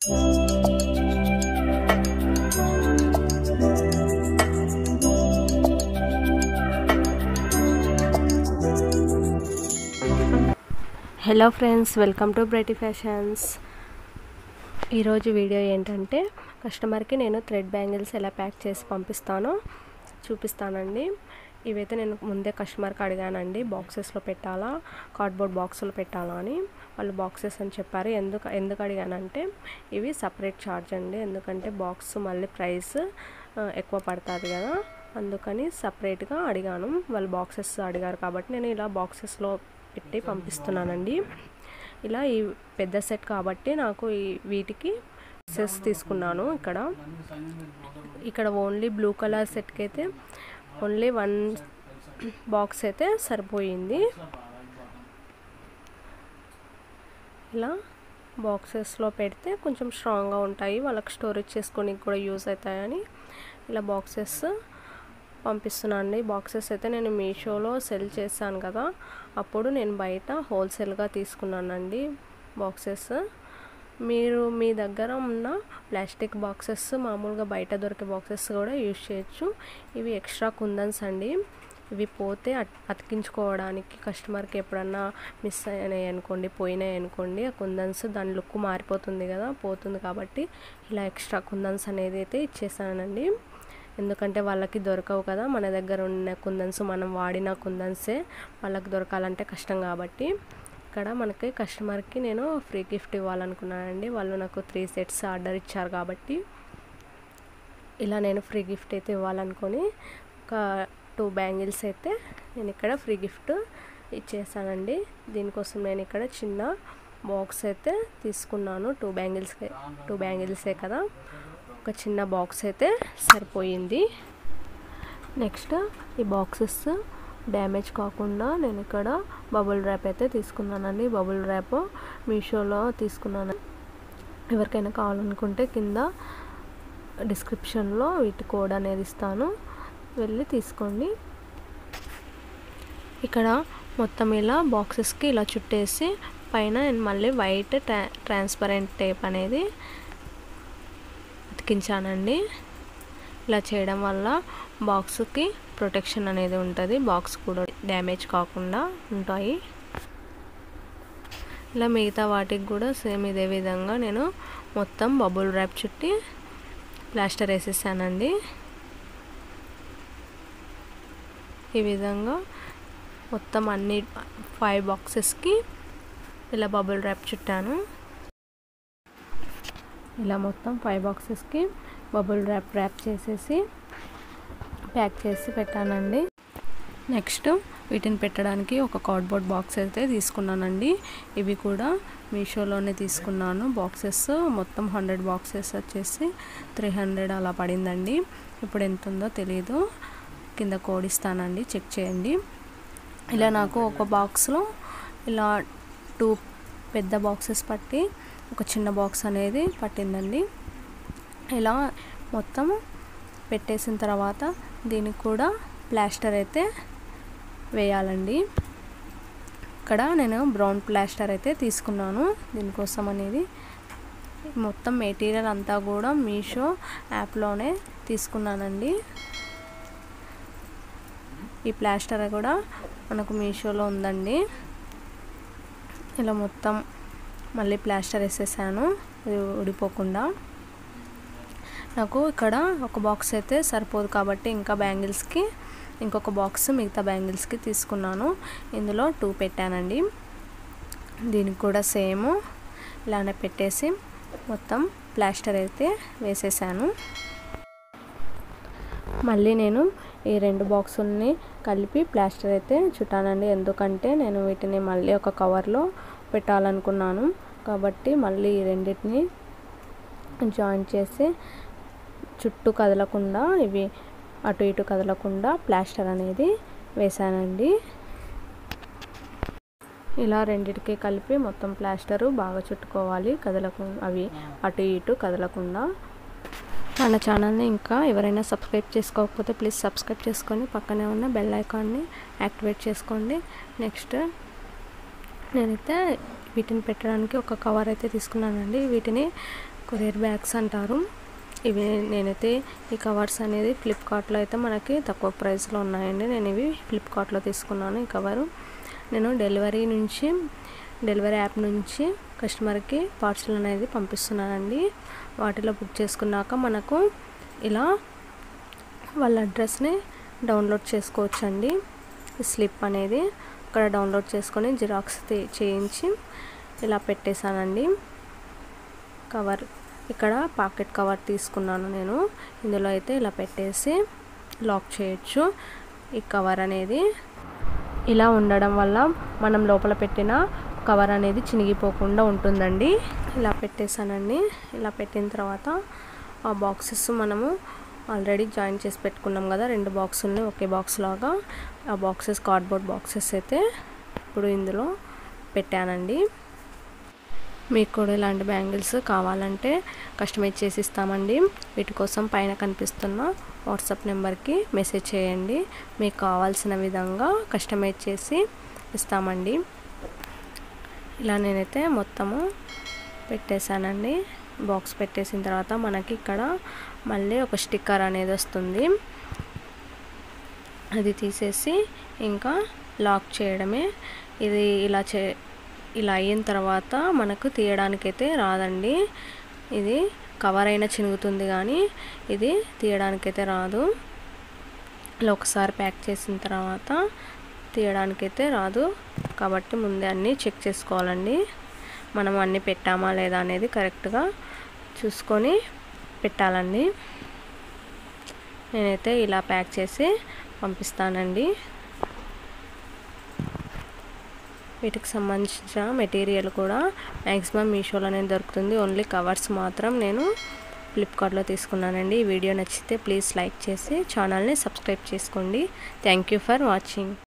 hello friends welcome to Brighty fashions ఈరోజు video ఏంటంటే కస్టమర్కి నేను థ్రెడ్ బ్యాంగిల్స్ ఎలా ప్యాక్ చేసి పంపిస్తానో చూపిస్తానండి ఇవైతే నేను ముందే కస్టమర్కి అడిగానండి బాక్సెస్లో పెట్టాలా కార్డ్బోర్డ్ బాక్సులు పెట్టాలా అని వాళ్ళు బాక్సెస్ అని చెప్పారు ఎందుకు ఎందుకు అడిగానంటే ఇవి సపరేట్ ఛార్జ్ అండి ఎందుకంటే బాక్స్ మళ్ళీ ప్రైస్ ఎక్కువ పడుతుంది కదా అందుకని సపరేట్గా అడిగాను వాళ్ళు బాక్సెస్ అడిగారు కాబట్టి నేను ఇలా బాక్సెస్లో పెట్టి పంపిస్తున్నానండి ఇలా ఈ పెద్ద సెట్ కాబట్టి నాకు ఈ వీటికి సెస్ తీసుకున్నాను ఇక్కడ ఇక్కడ ఓన్లీ బ్లూ కలర్ సెట్కి అయితే ఓన్లీ వన్ బాక్స్ అయితే సరిపోయింది ఇలా బాక్సెస్లో పెడితే కొంచెం స్ట్రాంగ్గా ఉంటాయి వాళ్ళకి స్టోరేజ్ చేసుకోనికి కూడా యూజ్ అవుతాయని ఇలా బాక్సెస్ పంపిస్తున్నాను అండి బాక్సెస్ అయితే నేను మీషోలో సెల్ చేశాను కదా అప్పుడు నేను బయట హోల్సేల్గా తీసుకున్నానండి బాక్సెస్ మీరు మీ దగ్గర ఉన్న ప్లాస్టిక్ బాక్సెస్ మామూలుగా బయట దొరికే బాక్సెస్ కూడా యూజ్ చేయొచ్చు ఇవి ఎక్స్ట్రా కుందన్స్ అండి ఇవి పోతే అతికించుకోవడానికి కస్టమర్కి ఎప్పుడన్నా మిస్ అయినాయి అనుకోండి పోయినాయి అనుకోండి ఆ కుందన్స్ దాని లుక్ మారిపోతుంది కదా పోతుంది కాబట్టి ఇలా ఎక్స్ట్రా కుందన్స్ అనేది అయితే ఇచ్చేసానండి ఎందుకంటే వాళ్ళకి దొరకవు కదా మన దగ్గర ఉన్న కుందన్స్ మనం వాడిన కుందన్సే వాళ్ళకి దొరకాలంటే కష్టం కాబట్టి ఇక్కడ మనకి కస్టమర్కి నేను ఫ్రీ గిఫ్ట్ ఇవ్వాలనుకున్నానండి వాళ్ళు నాకు త్రీ సెట్స్ ఆర్డర్ ఇచ్చారు కాబట్టి ఇలా నేను ఫ్రీ గిఫ్ట్ అయితే ఇవ్వాలనుకొని ఒక టూ బ్యాంగిల్స్ అయితే నేను ఇక్కడ ఫ్రీ గిఫ్ట్ ఇచ్చేసానండి దీనికోసం నేను ఇక్కడ చిన్న బాక్స్ అయితే తీసుకున్నాను టూ బ్యాంగిల్స్ టూ బ్యాంగిల్సే కదా ఒక చిన్న బాక్స్ అయితే సరిపోయింది నెక్స్ట్ ఈ బాక్సెస్ డ్యామేజ్ కాకుండా నేను ఇక్కడ బబుల్ ర్యాప్ అయితే తీసుకున్నానండి బబుల్ ర్యాప్ మీషోలో తీసుకున్నాను ఎవరికైనా కావాలనుకుంటే కింద డిస్క్రిప్షన్లో వీటి కోడ్ అనేది ఇస్తాను వెళ్ళి తీసుకోండి ఇక్కడ మొత్తం ఇలా బాక్సెస్కి ఇలా చుట్టేసి పైన నేను మళ్ళీ వైట్ ట్రా ట్రాన్స్పరెంట్ టేప్ అనేది అతికించానండి ఇలా చేయడం వల్ల బాక్స్కి ప్రొటెక్షన్ అనేది ఉంటుంది బాక్స్ కూడా డ్యామేజ్ కాకుండా ఉంటాయి ఇలా మిగతా వాటికి కూడా సేమ్ ఇదే విధంగా నేను మొత్తం బబుల్ ర్యాప్ చుట్టి ప్లాస్టర్ వేసేసానండి ఈ విధంగా మొత్తం అన్ని ఫైవ్ బాక్సెస్కి ఇలా బబుల్ ర్యాప్ చుట్టాను ఇలా మొత్తం ఫైవ్ బాక్సెస్కి బబుల్ ర్యాప్ ర్యాప్ చేసేసి ప్యాక్ చేసి పెట్టానండి నెక్స్ట్ వీటిని పెట్టడానికి ఒక కార్డ్బోర్డ్ బాక్స్ అయితే తీసుకున్నానండి ఇవి కూడా మీషోలోనే తీసుకున్నాను బాక్సెస్ మొత్తం హండ్రెడ్ బాక్సెస్ వచ్చేసి త్రీ హండ్రెడ్ అలా పడిందండి ఇప్పుడు ఎంత ఉందో తెలియదు కింద కోడ్ ఇస్తానండి చెక్ చేయండి ఇలా నాకు ఒక బాక్స్లో ఇలా టూ పెద్ద బాక్సెస్ పట్టి ఒక చిన్న బాక్స్ అనేది పట్టిందండి ఇలా మొత్తం పెట్టేసిన తర్వాత దీనికి కూడా ప్లాస్టర్ అయితే వేయాలండి ఇక్కడ నేను బ్రౌన్ ప్లాస్టర్ అయితే తీసుకున్నాను దీనికోసం అనేది మొత్తం మెటీరియల్ అంతా కూడా మీషో యాప్లోనే తీసుకున్నానండి ఈ ప్లాస్టర్ కూడా మనకు మీషోలో ఉందండి ఇలా మొత్తం మళ్ళీ ప్లాస్టర్ వేసేసాను ఇది ఊడిపోకుండా నాకు ఇక్కడ ఒక బాక్స్ అయితే సరిపోదు కాబట్టి ఇంకా బ్యాంగిల్స్కి ఇంకొక బాక్స్ మిగతా బ్యాంగిల్స్కి తీసుకున్నాను ఇందులో టూ పెట్టానండి దీనికి కూడా సేమ్ ఇలానే పెట్టేసి మొత్తం ప్లాస్టర్ అయితే వేసేసాను మళ్ళీ నేను ఈ రెండు బాక్సుల్ని కలిపి ప్లాస్టర్ అయితే చుట్టానండి ఎందుకంటే నేను వీటిని మళ్ళీ ఒక కవర్లో పెట్టాలనుకున్నాను కాబట్టి మళ్ళీ ఈ రెండింటిని జాయిన్ చేసి చుట్టూ కదలకుండా ఇవి అటు ఇటు కదలకుండా ప్లాస్టర్ అనేది వేసానండి ఇలా రెండిటికి కలిపి మొత్తం ప్లాస్టరు బాగా చుట్టుకోవాలి కదలకుండా అవి అటు ఇటు కదలకుండా మన ఛానల్ని ఇంకా ఎవరైనా సబ్స్క్రైబ్ చేసుకోకపోతే ప్లీజ్ సబ్స్క్రైబ్ చేసుకొని పక్కనే ఉన్న బెల్ ఐకాన్ని యాక్టివేట్ చేసుకోండి నెక్స్ట్ నేనైతే వీటిని పెట్టడానికి ఒక కవర్ అయితే తీసుకున్నానండి వీటిని కొరియర్ బ్యాగ్స్ అంటారు ఇవి నేనైతే ఈ కవర్స్ అనేది ఫ్లిప్కార్ట్లో అయితే మనకి తక్కువ ప్రైస్లో ఉన్నాయండి నేను ఇవి ఫ్లిప్కార్ట్లో తీసుకున్నాను ఈ కవరు నేను డెలివరీ నుంచి డెలివరీ యాప్ నుంచి కస్టమర్కి పార్సల్ అనేది పంపిస్తున్నానండి వాటిలో బుక్ చేసుకున్నాక మనకు ఇలా వాళ్ళ అడ్రస్ని డౌన్లోడ్ చేసుకోవచ్చండి స్లిప్ అనేది అక్కడ డౌన్లోడ్ చేసుకొని జిరాక్స్ చేయించి ఇలా పెట్టేశానండి కవర్ ఇక్కడ పాకెట్ కవర్ తీసుకున్నాను నేను ఇందులో అయితే ఇలా పెట్టేసి లాక్ చేయొచ్చు ఈ కవర్ అనేది ఇలా ఉండడం వల్ల మనం లోపల పెట్టిన కవర్ అనేది చినిగిపోకుండా ఉంటుందండి ఇలా పెట్టేశానండి ఇలా పెట్టిన తర్వాత ఆ బాక్సెస్ మనము ఆల్రెడీ జాయిన్ చేసి పెట్టుకున్నాం కదా రెండు బాక్సుల్ని ఒకే బాక్స్ లాగా ఆ బాక్సెస్ కార్డ్బోర్డ్ బాక్సెస్ అయితే ఇప్పుడు ఇందులో పెట్టానండి మీకు కూడా ఇలాంటి బ్యాంగిల్స్ కావాలంటే కస్టమైజ్ చేసి ఇస్తామండి వీటి కోసం పైన కనిపిస్తున్న వాట్సాప్ నెంబర్కి మెసేజ్ చేయండి మీకు కావాల్సిన విధంగా కస్టమైజ్ చేసి ఇస్తామండి ఇలా నేనైతే మొత్తము పెట్టేశానండి బాక్స్ పెట్టేసిన తర్వాత మనకి ఇక్కడ మళ్ళీ ఒక స్టిక్కర్ అనేది వస్తుంది అది తీసేసి ఇంకా లాక్ చేయడమే ఇది ఇలా చే ఇలా అయిన తర్వాత మనకు తీయడానికైతే రాదండి ఇది కవర్ అయినా చినుగుతుంది కానీ ఇది తీయడానికైతే రాదు ఇలా ఒకసారి ప్యాక్ చేసిన తర్వాత తీయడానికైతే రాదు కాబట్టి ముందే అన్నీ చెక్ చేసుకోవాలండి మనం అన్నీ పెట్టామా లేదా అనేది కరెక్ట్గా చూసుకొని పెట్టాలండి నేనైతే ఇలా ప్యాక్ చేసి పంపిస్తానండి వీటికి సంబంధించిన మెటీరియల్ కూడా మ్యాక్సిమం మీషోలోనే దొరుకుతుంది ఓన్లీ కవర్స్ మాత్రం నేను ఫ్లిప్కార్ట్లో తీసుకున్నానండి ఈ వీడియో నచ్చితే ప్లీజ్ లైక్ చేసి ఛానల్ని సబ్స్క్రైబ్ చేసుకోండి థ్యాంక్ యూ ఫర్ వాచింగ్